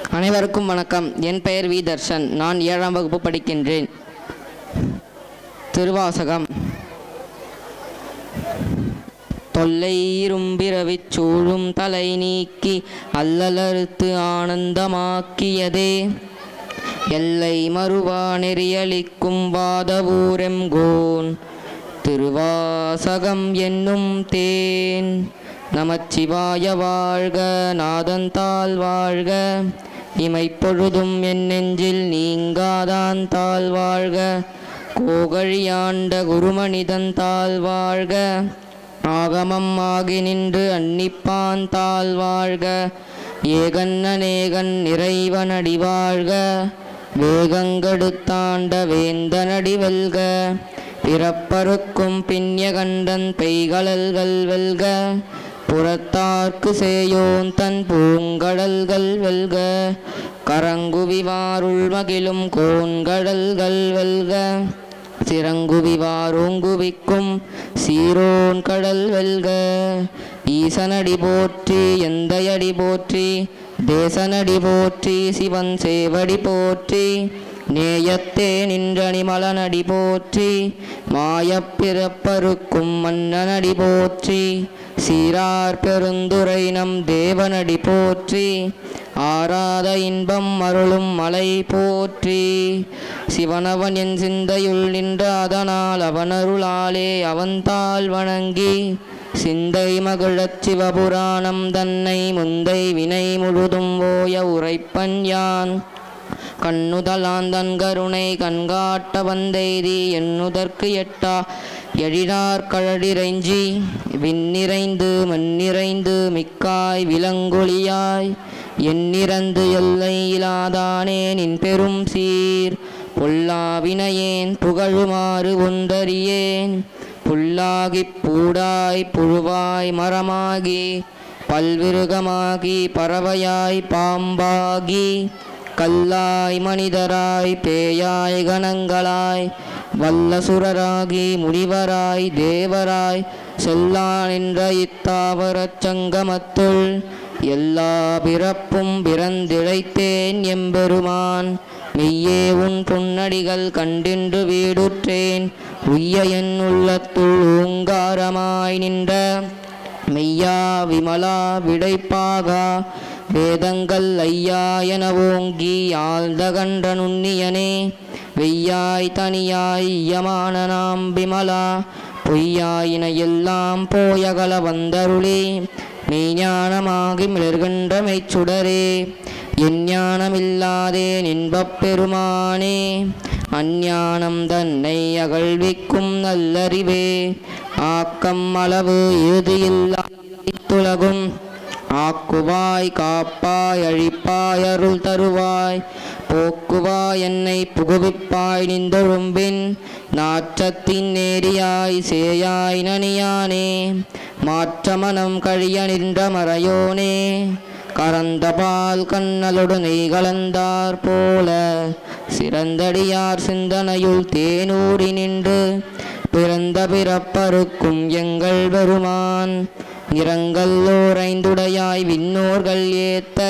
அனைவருக்கும் வணக்கம் என் பெயர் வி தர்ஷன் நான் ஏழாம் வகுப்பு படிக்கின்றேன் திருவாசகம் தொல்லையிரும் பிறவிச் சூழும் தலை நீக்கி அல்லலறுத்து ஆனந்தமாக்கியதே எல்லை மறுவா நெறியளிக்கும் வாதவூரெம்கோன் திருவாசகம் என்னும் தேன் நமச்சிவாய வாழ்க நாதந்தாள் வாழ்க இமைப்பொழுதும் என் நெஞ்சில் நீங்காதான் தாழ் வாழ்க கோகழியாண்ட குருமனிதன் தாழ் வாழ்க ஆகமம் ஆகி நின்று அன்னிப்பான் தாழ் வாழ்க ஏகன் அநேகன் இறைவனடி வாழ்க வேகங்கெடுத்தாண்ட வேந்தனடி வெல்க பிறப்பருக்கும் பின்யகண்டன் பெய்கடல்கள் வெல்க புறத்தார்க்கு சேயோன் தன் பூங்கடல்கள் வெல்க கரங்குவிவாருள் மகிழும் கோன்கடல்கள் வெல்க சிறங்குவிவாரோங்குவிக்கும் சீரோன் கடல் வெல்க ஈசனடி போற்றி எந்தையடி போற்றி தேசனடி போற்றி சிவன் சேவடி போற்றி நேயத்தே நின்றணி மலனடி போற்றி மாயப் பிறப்பருக்கும் மன்னனடி போற்றி சீரார் பெருந்துரை நம் தேவனடி போற்றி ஆராத இன்பம் அருளும் மலை போற்றி சிவனவன் என் சிந்தையுள் நின்ற அதனால் அவனருளாலே அவன்தாள் வணங்கி சிந்தை மகிழச் சிவபுராணம் தன்னை முந்தை வினை முழுதும் ஓய உரைப்பன் யான் கண்ணுதலாந்தன் கருணை கண்காட்ட வந்தெய்தி எண்ணுதற்கு எட்டா எழினார் கழடிரைஞ்சி விண்ணிறைந்து மண்ணிறைந்து மிக்காய் விலங்கொழியாய் எண்ணிறந்து எல்லை இலாதானே நின் பெரும் சீர் பொல்லாவினையேன் புகழுமாறு ஒன்றறியேன் புல்லாகிப் பூடாய் புழுவாய் மரமாகி பல்விருகமாகி பறவையாய் பாம்பாகி கல்லாய் மனிதராய் பேயாய் கணங்களாய் வல்லசுரராகி முனிவராய் தேவராய் செல்லான் என்ற இத்தாவரச் சங்கமத்துள் எல்லா பிறப்பும் பிறந்திழைத்தேன் எம்பெருமான் மெய்யே உன் பொன்னடிகள் கண்டின்று வீடுற்றேன் உய்ய என் உள்ளத்துள் ஓங்காரமாய் நின்ற மெய்யா விமலா விடைப்பாகா வேதங்கள் ஐயா என ஓங்கி ஆழ்ந்த கன்ற நுண்ணியனே வெய்யாய் தனியாய் யமான நாம் விமலா பொய்யாயின எல்லாம் போயகல வந்தருளே மெய்ஞானமாகி மிளர்கின்ற மெய்ச்சுடரே எஞ்ஞானமில்லாதே நின்பப் பெருமானே அஞ்ஞானம் தன்னை அகழ்விக்கும் நல்லறிவே ஆக்கம் அளவு இறுதியில்லாத்துலகும் ஆக்குவாய் காப்பாய் அழிப்பாய் அருள் தருவாய் போக்குவாய் என்னை புகுவிப்பாய் நின்றொழும்பின் நாற்றத்தின் நேரியாய் சேயாய் நனியானே மாற்றமனம் கழிய நின்ற மறையோனே கறந்த பால் கண்ணலொடு நெய் கலந்தார் போல சிறந்தடியார் சிந்தனையுள் தேனூறி நின்று பிறந்த பிறப்பருக்கும் எங்கள் பெருமான் நிறங்கல்லோரைந்துடையாய் விண்ணோர்கள் ஏத்த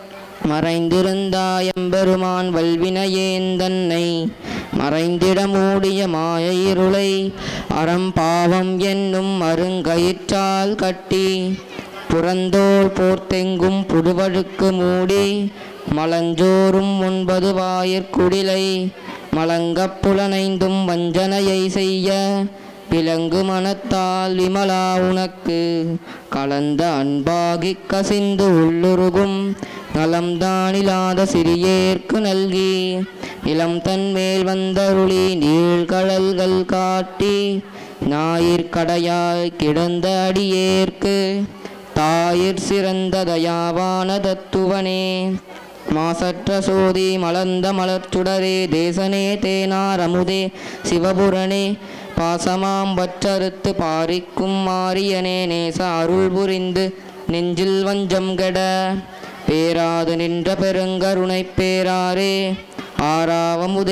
மறைந்திருந்தாயம்பெருமான் வல்வினையேந்தன்னை மறைந்திட மூடிய மாய இருளை அறம்பாவம் என்னும் அருங்கயிற்றால் கட்டி புறந்தோள் போர்த்தெங்கும் புதுவழுக்கு மூடி மலஞ்சோறும் ஒன்பது வாயிற்குடிலை மலங்கப் புலனைந்தும் வஞ்சனையை செய்ய விலங்கு மனத்தால் விமலா உனக்கு கலந்த அன்பாகிக் கசிந்து உள்ளுருகும் நலம்தானில்லாத சிறியேற்கு நல்கி இளம் தன்மேல் வந்தருளி நீழ்கடல்கள் காட்டி ஞாயிற்கடையாய் கிடந்த அடியேற்கு தாயிற் சிறந்த தயாவான தத்துவனே மாசற்ற சோதி மலர்ந்த மலர்ச்சுடரே தேசனே தேனார் அமுதே சிவபுரனே பாசமாம் பற்றறுத்து பாரிக்கும் மாரியனே நேச அருள் புரிந்து நெஞ்சில் வஞ்சம் கெட பேராது நின்ற பெருங்கருணை பேராரே ஆறாவமுதே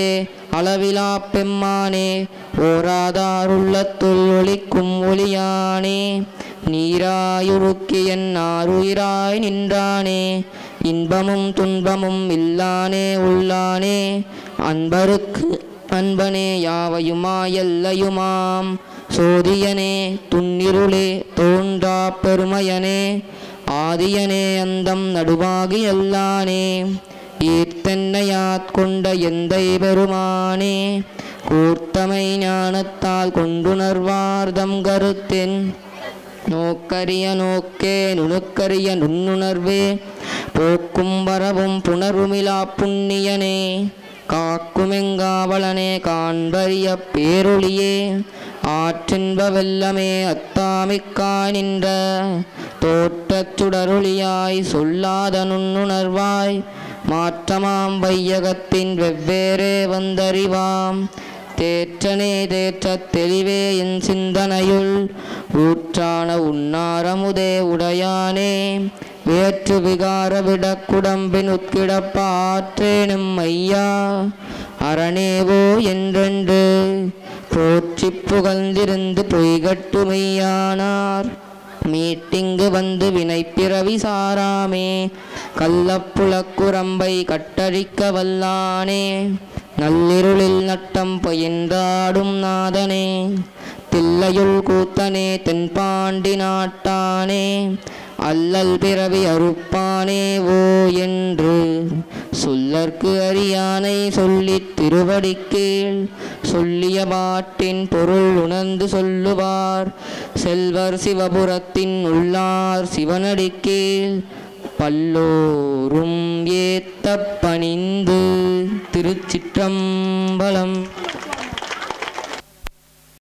அளவிலா பெம்மானே ஓராதாருள்ளத்துள் ஒளிக்கும் ஒளியானே நீராயுருக்கி என் ஆருயிராய் நின்றானே இன்பமும் துன்பமும் இல்லானே உள்ளானே அன்பருக்கு அன்பனே யாவையுமாயல்லையுமாம் சோதியனே துன்னிருளே தோன்றா பெருமையனே ஆதியனே அந்தம் நடுவாகி எல்லானே ஈர்த்தென்னையாத் கொண்ட எந்தை பெருமானே கூர்த்தமை ஞானத்தால் கொண்டுணர்வார்தம் கருத்தின் நோக்கரிய நோக்கே நுணுக்கரிய நுண்ணுணர்வே போக்கும் வரவும் புணர்வுமிலா புண்ணியனே காக்குமெங்காவலனே காண்பரிய பேரொளியே ஆற்றின்ப வெல்லமே அத்தாமிக்காய் நின்ற தோற்றச் சுடரொளியாய் சொல்லாத நுண்ணுணர்வாய் மாற்றமாம் வையகத்தின் வெவ்வேறே வந்தறிவாம் தேற்றனே தேற்றத் தெளிவே என் சிந்தனையுள் ஊற்றான உன்னாரமுதே உடையானே வேற்று விகார விடக்குடம்பின் உட்கிடப்பாற்றேனும் ஐயா அரணேவோ என்றென்று போற்றிப் புகழ்ந்திருந்து பொய்கட்டுமையானார் மீட்டிங்கு வந்து வினைப்பிறவி சாராமே கள்ளப்புலக்குரம்பை கட்டழிக்க வல்லானே நள்ளிருளில் நட்டம் பயின்றாடும் நாதனே தில்லையுள் கூத்தனே தென்பாண்டி நாட்டானே அல்லல் பிறவி அறுப்பானே ஓ என்று சொல்லற்கு அறியானை சொல்லித் திருவடிக்கீழ் சொல்லிய பாட்டின் பொருள் உணர்ந்து சொல்லுவார் செல்வர் சிவபுரத்தின் உள்ளார் சிவனடிக்கீழ் பல்லோரும் ஏத்த பணிந்து திருச்சிற்றம்பலம்